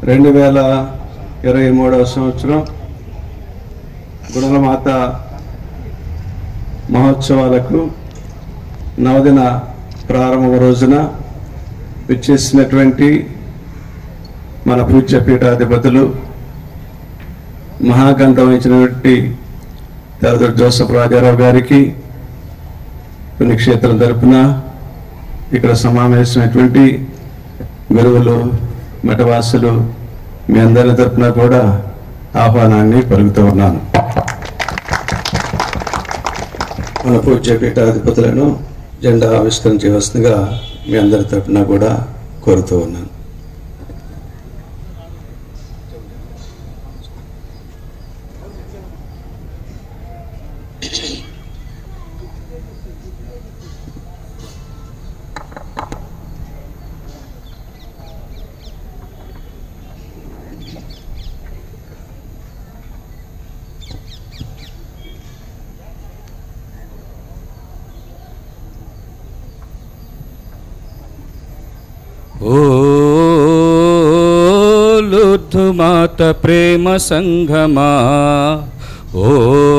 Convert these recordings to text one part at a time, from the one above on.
రెండు వేల ఇరవై మూడవ సంవత్సరం గుణలమాత మహోత్సవాలకు నవదిన ప్రారంభ రోజున విచ్చేసినటువంటి మన పూజ్య పీఠాధిపతులు మహాగంధమైనటువంటి దాదాపు జోసఫ్ రాజారావు గారికి పుణ్యక్షేత్రం తరపున ఇక్కడ సమావేశమైనటువంటి గురువులు మఠవాసులు మీ అందరి తరపున కూడా ఆహ్వానాన్ని పలుకుతూ ఉన్నాను మన పూజ్య పీఠాధిపతులను జెండా ఆవిష్కరణ చేయవలసిందిగా మీ అందరి తరపున కూడా కోరుతూ ఉన్నాను ఓ లుద్ధుమాత ప్రేమ సంగమా ఓ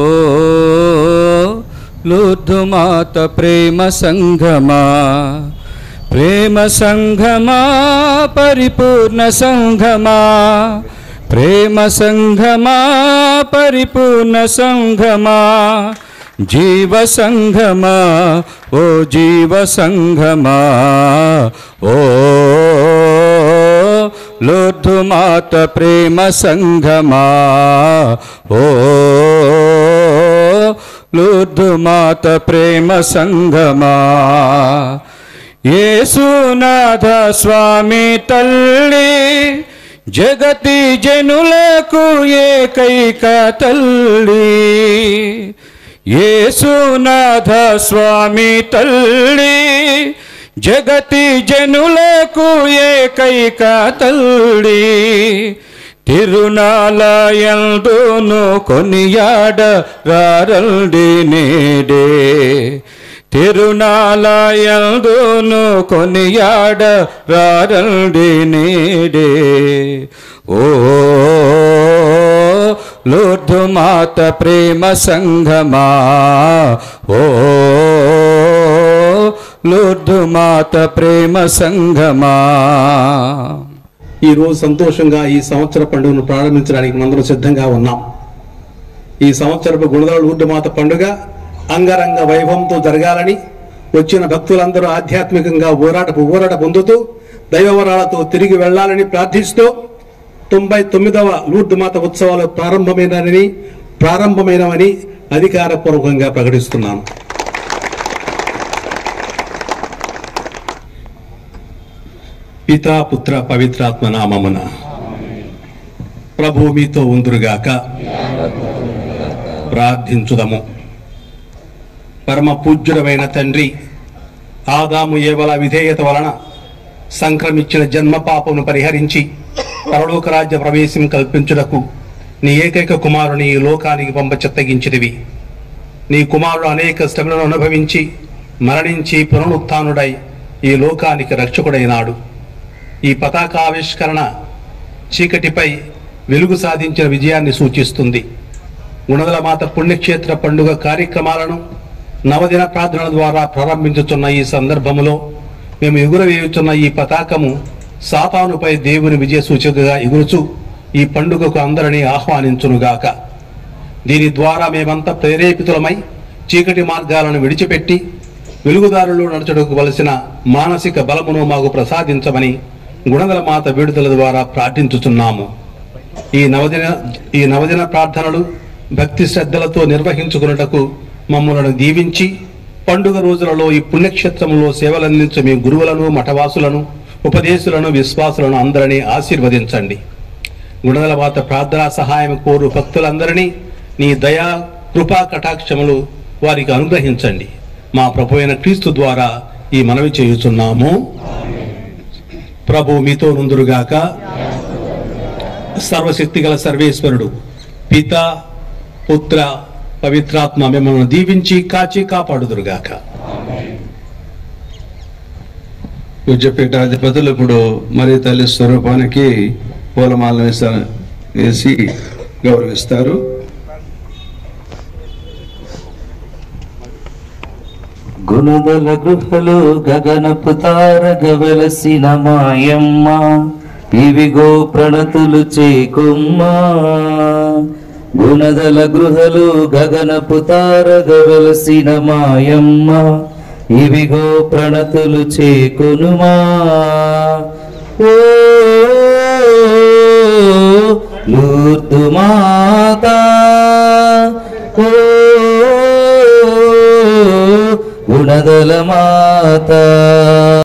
లుద్ధుమాత ప్రేమ సంగమా ప్రేమ సంగమా పరిపూర్ణ సంగమా ప్రేమ సంగమా పరిపూర్ణ సంగమా జీవ సంగమా ఓ జీవ సంగమా ఓ లోధుమాత ప్రేమ సంగమా ఓ లోధుమాత ప్రేమ సంగమా యేసునాథ స్వామి తల్లి జగతి జనులకు ఏకైక తల్లి యేసునాథ స్వామి తల్లి జగతి జనులకు ఏకైక తల్లి తిరునాలయందును కొనియాడ రారండి నేడే తిరునాలయందును కొనియాడ రారండి నేడే ఓ లోర్ధు మాత ప్రేమ సంగమా ఓ లోర్ధు మాత ప్రేమ సంగమా ఈ రోజు సంతోషంగా ఈ సంవత్సర పండుగను ప్రారంభించడానికి మనందరం సిద్ధంగా ఉన్నాం ఈ సంవత్సరపు గుణదల ఊర్ధమాత పండుగ అంగరంగ వైభవంతో జరగాలని వచ్చిన భక్తులందరూ ఆధ్యాత్మికంగా ఊరాట ఊరట పొందుతూ దైవవరాలతో తిరిగి వెళ్ళాలని ప్రార్థిస్తూ తొంభై తొమ్మిదవ లూర్ధమాత ఉత్సవాలు ప్రారంభమైనని ప్రారంభమైనవని అధికారపూర్వకంగా ప్రకటిస్తున్నాను పితా పుత్ర పవిత్రాత్మ నామమున ప్రభు మీతో ఉందురుగాక ప్రార్థించుదము పరమ పూజ్యుడమైన తండ్రి ఆదాము ఏవల విధేయత వలన సంక్రమించిన జన్మ పాపమును పరిహరించి పరలోక రాజ్య ప్రవేశం కల్పించుటకు నీ ఏకైక కుమారుని ఈ లోకానికి పంప చిత్తగించినవి నీ కుమారుడు అనేక శ్రమలను అనుభవించి మరణించి పునరుత్నుడై ఈ లోకానికి రక్షకుడైనాడు ఈ పతాకావిష్కరణ చీకటిపై వెలుగు సాధించిన విజయాన్ని సూచిస్తుంది గుణదల మాత పుణ్యక్షేత్ర పండుగ కార్యక్రమాలను నవదిన ప్రార్థనల ద్వారా ప్రారంభించుతున్న ఈ సందర్భములో మేము ఎగురవేయుచున్న ఈ పతాకము సాతానుపై దేవుని విజయ సూచకగా ఎగురుచు ఈ పండుగకు అందరినీ ఆహ్వానించునుగాక దీని ద్వారా మేమంతా ప్రేరేపితులమై చీకటి మార్గాలను విడిచిపెట్టి వెలుగుదారులు నడచడానికి వలసిన మానసిక బలమును మాకు ప్రసాదించమని గుణదల మాత విడుదల ద్వారా ప్రార్థించుచున్నాము ఈ నవదిన ఈ నవదిన ప్రార్థనలు భక్తి శ్రద్ధలతో నిర్వహించుకున్నటకు మమ్మలను దీవించి పండుగ రోజులలో ఈ పుణ్యక్షేత్రంలో సేవలందించే మీ గురువులను మఠవాసులను ఉపదేశులను విశ్వాసులను అందరినీ ఆశీర్వదించండి గుణదల మాత ప్రార్థనా సహాయం కోరు భక్తులందరినీ నీ దయా కృపా కటాక్షములు వారికి అనుగ్రహించండి మా ప్రభు అయిన క్రీస్తు ద్వారా ఈ మనవి చేయుచున్నాము ప్రభు మీతో నుందురుగాక సర్వశక్తిగల సర్వేశ్వరుడు పిత పుత్ర పవిత్రాత్మ మిమ్మల్ని దీవించి కాచి కాపాడుదురుగాక పూజ్యపీఠాధిపతులు ఇప్పుడు మరి తల్లి స్వరూపానికి పూలమాలను వేస్తారు వేసి గౌరవిస్తారు గుణదల గృహలు గగనపు తారగ వెలసిన మాయమ్మ ఇవిగో ప్రణతులు చేకుమ్మా గుణదల గృహలు గగనపు తారగ వెలసిన మాయమ్మ ఇవిగో ప్రణతులు చేకొనుమా ఓ లూర్దు మాతా ఓ గుణదల మాత